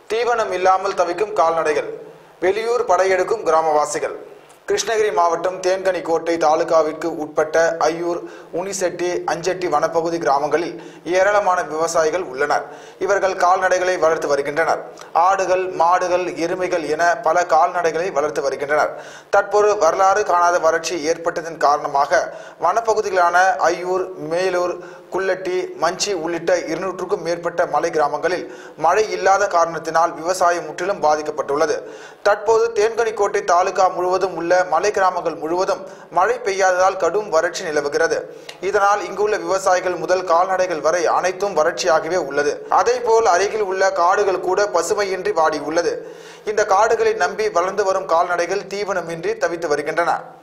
தீவனம் இல்லாமல் தவிக்கும் கால்நடைகள் வெளியூர் படையெடுக்கும் கிராமவாசிகள் கிருஷ்ணகிரி மாவட்டம் தேன்கனிக்கோட்டை தாலுகாவிற்கு உட்பட்ட ஐயூர் உனிசெட்டி அஞ்செட்டி வனப்பகுதி கிராமங்களில் ஏராளமான விவசாயிகள் உள்ளனர் இவர்கள் கால்நடைகளை வளர்த்து வருகின்றனர் ஆடுகள் மாடுகள் எருமைகள் என பல கால்நடைகளை வளர்த்து வருகின்றனர் தற்போது வரலாறு காணாத வறட்சி ஏற்பட்டதன் காரணமாக வனப்பகுதிகளான ஐயூர் மேலூர் குள்ளட்டி மஞ்சி உள்ளிட்ட இருநூற்றுக்கும் மேற்பட்ட மலை கிராமங்களில் மழை இல்லாத காரணத்தினால் விவசாயம் முற்றிலும் பாதிக்கப்பட்டுள்ளது தற்போது தேன்கனிக்கோட்டை தாலுகா முழுவதும் உள்ள மலை கிராமங்கள் முழுவதும் மழை பெய்யாததால் கடும் வறட்சி நிலவுகிறது இதனால் இங்குள்ள விவசாயிகள் முதல் கால்நடைகள் வரை அனைத்தும் வறட்சியாகவே உள்ளது அதேபோல் அருகில் உள்ள காடுகள் கூட பசுமையின்றி வாடி உள்ளது இந்த காடுகளை நம்பி வளர்ந்து வரும் கால்நடைகள் தீவனமின்றி தவித்து வருகின்றன